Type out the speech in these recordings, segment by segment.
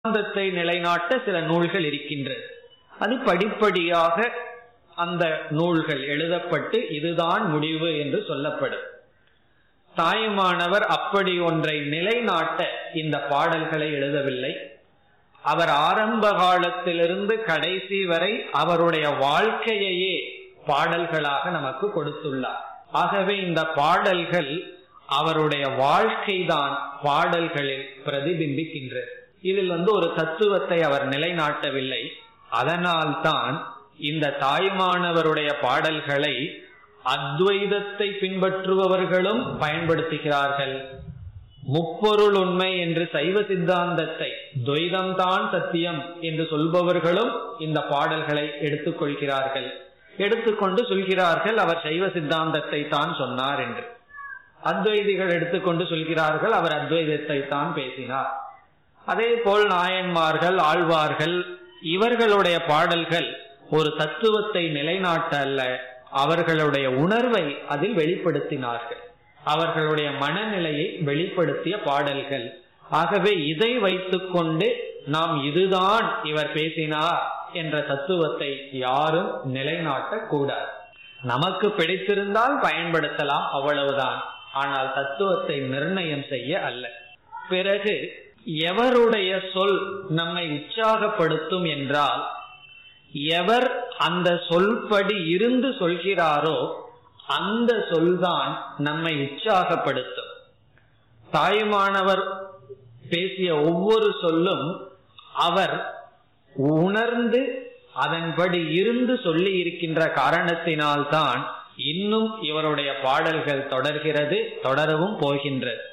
சித்தாந்தத்தை நிலைநாட்ட சில நூல்கள் இருக்கின்றது அது படிப்படியாக அந்த நூல்கள் எழுதப்பட்டு இதுதான் முடிவு என்று சொல்லப்படும் தாயுமானவர் அப்படி ஒன்றை நிலைநாட்ட இந்த பாடல்களை எழுதவில்லை அவர் ஆரம்ப காலத்திலிருந்து கடைசி வரை அவருடைய வாழ்க்கையையே பாடல்களாக நமக்கு கொடுத்துள்ளார் ஆகவே இந்த பாடல்கள் அவருடைய வாழ்க்கைதான் பாடல்களில் பிரதிபிம்பிக்கின்றது இதில் வந்து ஒரு தத்துவத்தை அவர் நிலைநாட்டவில்லை அதனால்தான் இந்த தாய்மானவருடைய பாடல்களை அத்வைதத்தை பின்பற்றுபவர்களும் பயன்படுத்துகிறார்கள் முப்பொருள் உண்மை என்று சைவ சித்தாந்தத்தை துவைதம்தான் சத்தியம் என்று சொல்பவர்களும் இந்த பாடல்களை எடுத்துக்கொள்கிறார்கள் எடுத்துக்கொண்டு சொல்கிறார்கள் அவர் சைவ சித்தாந்தத்தை தான் சொன்னார் என்று அத்வைதிகள் எடுத்துக்கொண்டு சொல்கிறார்கள் அவர் அத்வைதத்தை தான் பேசினார் அதே போல் நாயன்மார்கள் ஆழ்வார்கள் இவர்களுடைய பாடல்கள் ஒரு தத்துவத்தை நிலைநாட்ட அல்ல அவர்களுடைய உணர்வை அதில் வெளிப்படுத்தினார்கள் அவர்களுடைய மனநிலையை வெளிப்படுத்திய பாடல்கள் ஆகவே இதை வைத்துக்கொண்டு நாம் இதுதான் இவர் பேசினார் என்ற தத்துவத்தை யாரும் நிலைநாட்ட கூடாது நமக்கு பிடித்திருந்தால் பயன்படுத்தலாம் அவ்வளவுதான் ஆனால் தத்துவத்தை நிர்ணயம் செய்ய அல்ல பிறகு எவருடைய சொல் நம்மை உற்சாகப்படுத்தும் என்றால் எவர் அந்த சொல்படி இருந்து சொல்கிறாரோ அந்த சொல்தான் நம்மை உற்சாகப்படுத்தும் தாயுமானவர் பேசிய ஒவ்வொரு சொல்லும் அவர் உணர்ந்து அதன்படி இருந்து சொல்லி இருக்கின்ற காரணத்தினால்தான் இன்னும் இவருடைய பாடல்கள் தொடர்கிறது தொடரவும் போகின்றது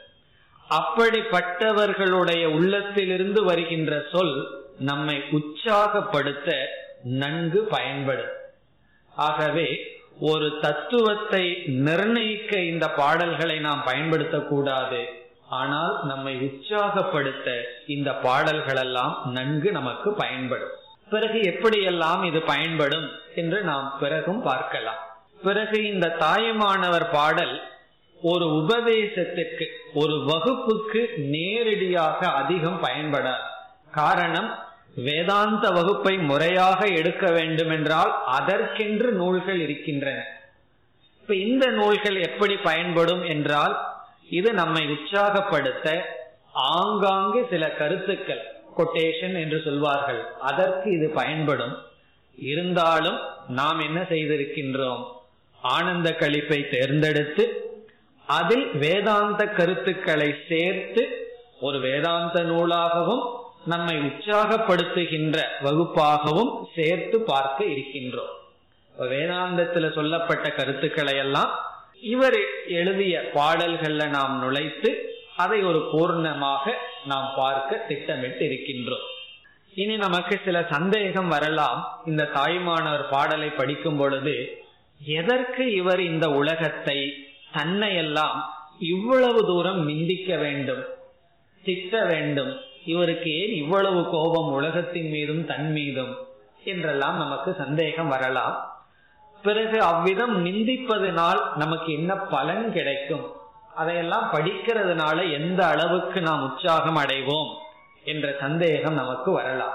அப்படிப்பட்டவர்களுடைய உள்ளத்திலிருந்து வருகின்ற சொல் நம்மை உற்சாகப்படுத்த நன்கு பயன்படும் ஆகவே ஒரு தத்துவத்தை நிர்ணயிக்க இந்த பாடல்களை நாம் பயன்படுத்தக்கூடாது ஆனால் நம்மை உற்சாகப்படுத்த இந்த பாடல்கள் எல்லாம் நன்கு நமக்கு பயன்படும் பிறகு எப்படியெல்லாம் இது பயன்படும் என்று நாம் பிறகும் பார்க்கலாம் பிறகு இந்த தாயமானவர் பாடல் ஒரு உபதேசத்திற்கு ஒரு வகுப்புக்கு நேரடியாக அதிகம் பயன்படாது காரணம் வேதாந்த வகுப்பை முறையாக எடுக்க வேண்டும் என்றால் அதற்கென்று நூல்கள் இருக்கின்றன இப்ப இந்த நூல்கள் எப்படி பயன்படும் என்றால் இது நம்மை உற்சாகப்படுத்த ஆங்காங்கு சில கருத்துக்கள் கொட்டேஷன் என்று சொல்வார்கள் அதற்கு இது பயன்படும் இருந்தாலும் நாம் என்ன செய்திருக்கின்றோம் ஆனந்த கழிப்பை தேர்ந்தெடுத்து அதில் வேதாந்த கருத்துக்களை சேர்த்து ஒரு வேதாந்த நூலாகவும் நம்மை உற்சாகப்படுத்துகின்ற வகுப்பாகவும் சேர்த்து பார்க்க இருக்கின்றோம் வேதாந்தத்தில் சொல்லப்பட்ட கருத்துக்களை எல்லாம் இவர் எழுதிய பாடல்கள்ல நாம் நுழைத்து அதை ஒரு பூர்ணமாக நாம் பார்க்க திட்டமிட்டு இருக்கின்றோம் இனி நமக்கு சில சந்தேகம் வரலாம் இந்த தாய்மானவர் பாடலை படிக்கும் பொழுது எதற்கு இவர் இந்த உலகத்தை தன்னையெல்லாம் இவ்வளவு தூரம் நிந்திக்க வேண்டும் திட்ட வேண்டும் இவருக்கு ஏன் இவ்வளவு கோபம் உலகத்தின் மீதும் தன் மீதும் என்றெல்லாம் நமக்கு சந்தேகம் வரலாம் பிறகு அவ்விதம் நிந்திப்பதனால் நமக்கு என்ன பலன் கிடைக்கும் அதையெல்லாம் படிக்கிறதுனால எந்த அளவுக்கு நாம் உற்சாகம் அடைவோம் என்ற சந்தேகம் நமக்கு வரலாம்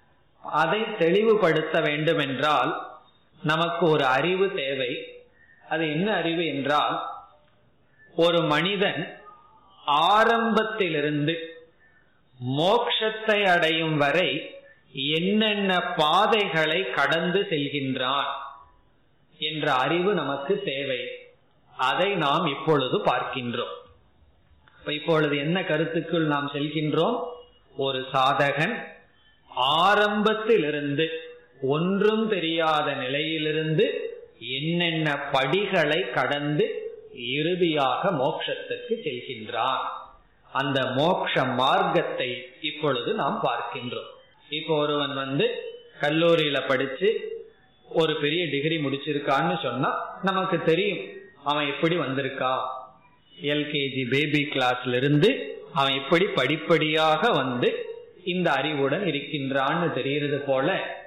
அதை தெளிவுபடுத்த வேண்டும் என்றால் நமக்கு ஒரு அறிவு தேவை அது என்ன அறிவு என்றால் ஒரு மனிதன் ஆரம்பத்திலிருந்து மோக்ஷத்தை அடையும் வரை என்னென்ன பாதைகளை கடந்து செல்கின்றான் என்ற அறிவு நமக்கு தேவை அதை நாம் இப்பொழுது பார்க்கின்றோம் இப்பொழுது என்ன கருத்துக்குள் நாம் செல்கின்றோம் ஒரு சாதகன் ஆரம்பத்திலிருந்து ஒன்றும் தெரியாத நிலையிலிருந்து என்னென்ன படிகளை கடந்து இறுதியாக மோட்சத்துக்கு செல்கின்றான் அந்த மோக்ஷ மார்க்கத்தை இப்பொழுது நாம் பார்க்கின்றோம் இப்போ ஒருவன் வந்து கல்லூரியில படிச்சு ஒரு பெரிய டிகிரி முடிச்சிருக்கான்னு சொன்னா நமக்கு தெரியும் அவன் எப்படி வந்திருக்கான் எல்கேஜி பேபி கிளாஸ்ல இருந்து அவன் எப்படி படிப்படியாக வந்து இந்த அறிவுடன் இருக்கின்றான்னு தெரிகிறது போல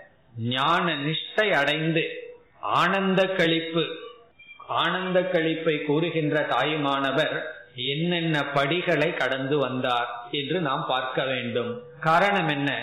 ஞான நிஷ்டை அடைந்து ஆனந்த கழிப்பு ஆனந்த கழிப்பை கூறுகின்ற தாயுமானவர் என்னென்ன படிகளை கடந்து வந்தார் என்று நாம் பார்க்க வேண்டும் காரணம் என்ன